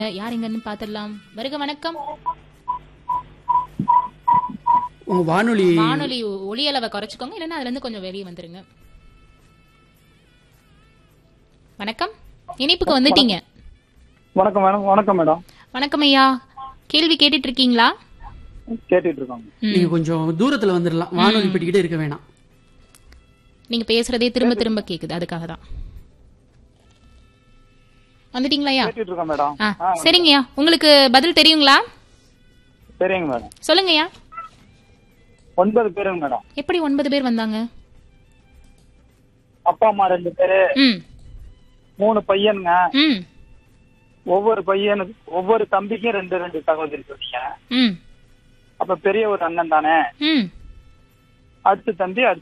யார் எங்கன்னு பாத்திரலாம் வருக வணக்கம் உங்க வானொலி வானொலி ஒளி அளவை குறைச்சுக்கோங்க இல்லைன்னா அதுல இருந்து கொஞ்சம் வெளியே வந்துருங்க வணக்கம் இணைப்புக்கு வந்துட்டீங்க வணக்கம் மேடம் வணக்கம் மேடம் வணக்கம் ஐயா கேள்வி கேட்டுட்டு இருக்கீங்களா கேட்டுட்டு இருக்கோங்க ம். நீங்க கொஞ்சம் தூரத்துல வந்துடலாம் வானொலி பெட்டிக்கிட்டே இருக்க வேணாம் நீங்க பேசுறதே திரும்ப திரும்ப கேக்குது அதுக்காக தான் வந்துட்டீங்களா ஐயா கேட்டுட்டு இருக்கோம் மேடம் ஆ சரிங்கய்யா உங்களுக்கு பதில் தெரியுங்களா சரிங்க மேடம் சொல்லுங்கய்யா ஒன்பது பேருங்க மேடம் எப்படி ஒன்பது பேர் வந்தாங்க அப்பா அம்மா ரெண்டு பேரு ம் மூணு பையனுங்க ம் ஒவ்வொரு பையனுக்கு ஒவ்வொரு தம்பிக்கும் ரெண்டு ரெண்டு சகோதரி சொன்னீங்க ம் அப்ப பெரிய ஒரு அண்ணன் தானே ம் அடுத்த தம்பி அடுத்த